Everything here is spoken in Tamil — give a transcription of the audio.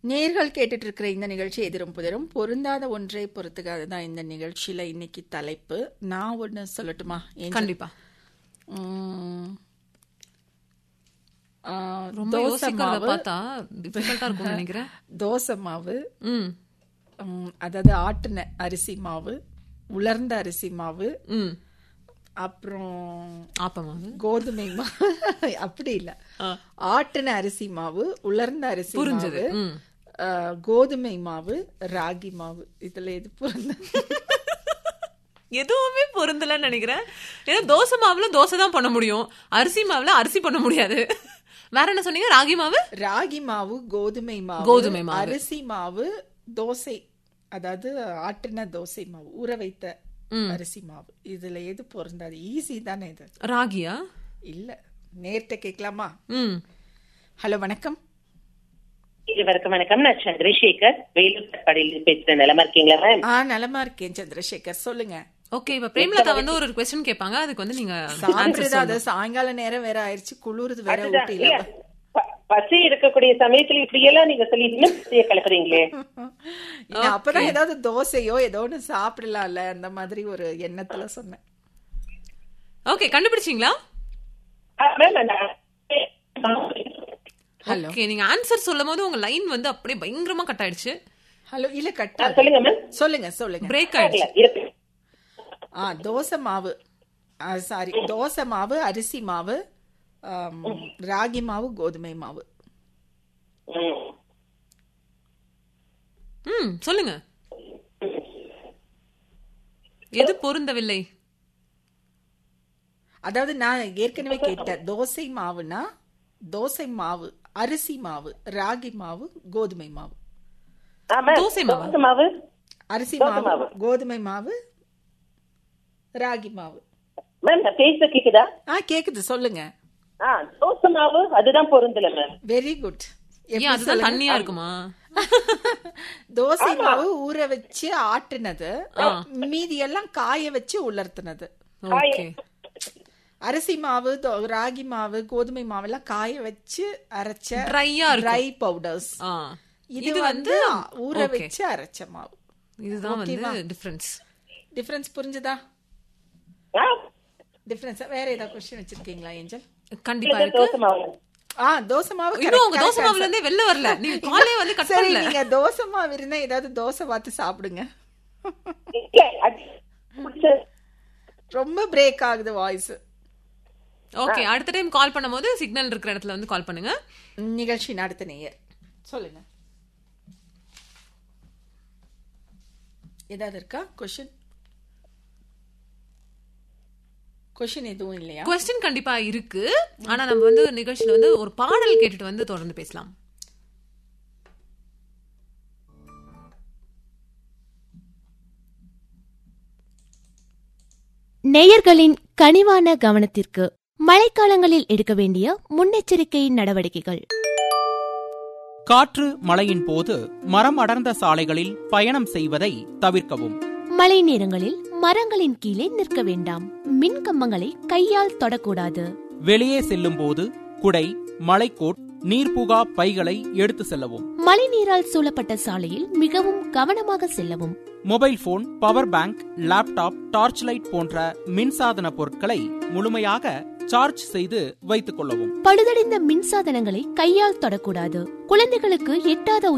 நேர்கள் கேட்டுட்டு இருக்கிற இந்த நிகழ்ச்சி எதிரும் புதிரும் பொருந்தாத ஒன்றை பொறுத்துக்காது தான் இந்த நிகழ்ச்சியில இன்னைக்கு தலைப்பு நான் ஒண்ணு சொல்லட்டுமா ஏஞ்சல்? கண்டிப்பா உம், ஆ, ரொம்ப தோசை யோசிக்கிறத மாவு பார்த்தா டிஃபிகல்ட்டா இருக்கும்னு நினைக்கிறேன் தோசை மாவு ம் உம், அதாவது ஆட்டுன அரிசி மாவு உலர்ந்த அரிசி மாவு ம் அப்புறம் ஆப்பமாவு கோதுமை மாவு அப்படி இல்ல ஆட்டுன அரிசி மாவு உலர்ந்த அரிசி புரிஞ்சது. மாவு ம். ஆ, கோதுமை மாவு ராகி மாவு இதுல எது பொருந்த எதுவுமே பொருந்தலன்னு நினைக்கிறேன் ஏன்னா தோசை மாவுல தோசை தான் பண்ண முடியும் அரிசி மாவுல அரிசி பண்ண முடியாது வேற என்ன சொன்னீங்க ராகி மாவு ராகி மாவு கோதுமை மாவு கோதுமை மாவு. அரிசி மாவு தோசை அதாவது ஆட்டுன தோசை மாவு ஊற வைத்த அரிசி மாவு இதுல எது பொருந்தாது ஈஸி தானே இது ராகியா இல்ல நேர்ட்ட கேட்கலாமா ம் ஹலோ வணக்கம் இருவருக்கும் வணக்கம் நான் சந்திரசேகர் வேலூர் தக்காடியில் பேசுறேன் நிலமா இருக்கீங்களா மேம் ஆ நலமா இருக்கேன் சந்திரசேகர் சொல்லுங்க ஓகே இப்ப பிரேமலதா வந்து ஒரு கொஸ்டின் கேட்பாங்க அதுக்கு வந்து நீங்க சாப்பிடுறது அது சாயங்கால நேரம் வேற ஆயிடுச்சு குளிருது வேற அதுதான், ஊட்டில இல்ல, ப- பசி இருக்கக்கூடிய சமயத்துல இப்படி எல்லாம் நீங்க சொல்லி இன்னும் பசிய கிளப்புறீங்களே இல்ல, அப்பதான் ஏதாவது தோசையோ ஏதோ ஒண்ணு சாப்பிடலாம்ல அந்த மாதிரி ஒரு எண்ணத்துல சொன்னேன் ஓகே கண்டுபிடிச்சீங்களா ஆ, மேம் நான் ஹலோ ஓகே நீங்க ஆன்சர் சொல்லும் போது உங்க லைன் வந்து அப்படியே பயங்கரமா கட் ஆயிடுச்சு ஹலோ இல்ல ஆ, கட்டா சொல்லுங்க மேம் சொல்லுங்க சொல்லுங்க பிரேக் ஆயிடுச்சு இருக்கு ஆ தோசை மாவு சாரி தோசை மாவு அரிசி மாவு ஆம், ராகி மாவு கோதுமை மாவு ம். ம் சொல்லுங்க எது பொருந்தவில்லை அதாவது நான் ஏற்கனவே கேட்டேன் தோசை மாவுனா தோசை மாவு அரிசி மாவு ராகி மாவு கோதுமை மாவு ஆ, மேம். தோசை மாவா? தோசை மாவு அரிசி தோசை மாவு மாவு. கோதுமை மாவு ராகி மாவு மேம் நான் பேச கேக்குதா ஆ கேக்குது சொல்லுங்க ஆ தோசை மாவு அதுதான் பொருந்தல மேம் வெரி குட் ஏன் அதுதான் தண்ணியா இருக்குமா தோசை மாவு ஊற வச்சு ஆட்டுனது மீதி எல்லாம் காய வச்சு உலர்த்தினது ஓகே அரிசி மாவு தோ- ராகி மாவு கோதுமை மாவு எல்லாம் காய வச்சு அரைச்ச ட்ரையா இருக்கும் ட்ரை பவுடர்ஸ் ஆ இது வந்து ஊற வச்சு அரைச்ச மாவு இதுதான் வந்து டிஃபரன்ஸ் டிஃபரன்ஸ் புரிஞ்சுதா ஆ, டிஃபரன்ஸ் வேற ஏதாவது கொஸ்டின் வச்சிருக்கீங்களா ஏஞ்சல் கண்டிப்பா இது இருக்கு தோசை மாவு ஆ தோசை மாவு இன்னும் உங்க correct, தோசை correct மாவுல இருந்தே வெளில வரல நீங்க காலே வந்து கட் சரி பண்ணல நீங்க தோசை மாவு இருந்தா ஏதாவது தோசை பார்த்து சாப்பிடுங்க இல்ல, அது பிடிச்ச- ரொம்ப பிரேக் ஆகுது வாய்ஸ் ஓகே அடுத்த டைம் கால் பண்ணும்போது சிக்னல் இருக்கிற இடத்துல வந்து கால் பண்ணுங்க நிகழ்ச்சி நடத்த நேயர் சொல்லுங்க ஏதாவது இருக்கா கொஷின் கொஷின் எதுவும் இல்லையா கொஸ்டின் கண்டிப்பா இருக்கு ஆனா நம்ம வந்து நிகழ்ச்சியில வந்து ஒரு பாடல் கேட்டுட்டு வந்து தொடர்ந்து பேசலாம் நேயர்களின் கனிவான கவனத்திற்கு மழைக்காலங்களில் எடுக்க வேண்டிய முன்னெச்சரிக்கை நடவடிக்கைகள் காற்று மழையின் போது மரம் அடர்ந்த சாலைகளில் பயணம் செய்வதை தவிர்க்கவும் மழை நேரங்களில் மரங்களின் கீழே நிற்க வேண்டாம் மின் கம்பங்களை கையால் தொடக்கூடாது வெளியே செல்லும்போது குடை மலைக்கோட் நீர்புகா பைகளை எடுத்து செல்லவும் மழை நீரால் சூழப்பட்ட சாலையில் மிகவும் கவனமாக செல்லவும் mobile phone power bank laptop torch light போன்ற மின்சாதன பொருட்களை முழுமையாக சார்ஜ் செய்து வைத்துக் கொள்ளவும் பழுதடைந்த மின்சாதனங்களை கையால் தொடக்கூடாது குழந்தைகளுக்கு எட்டாத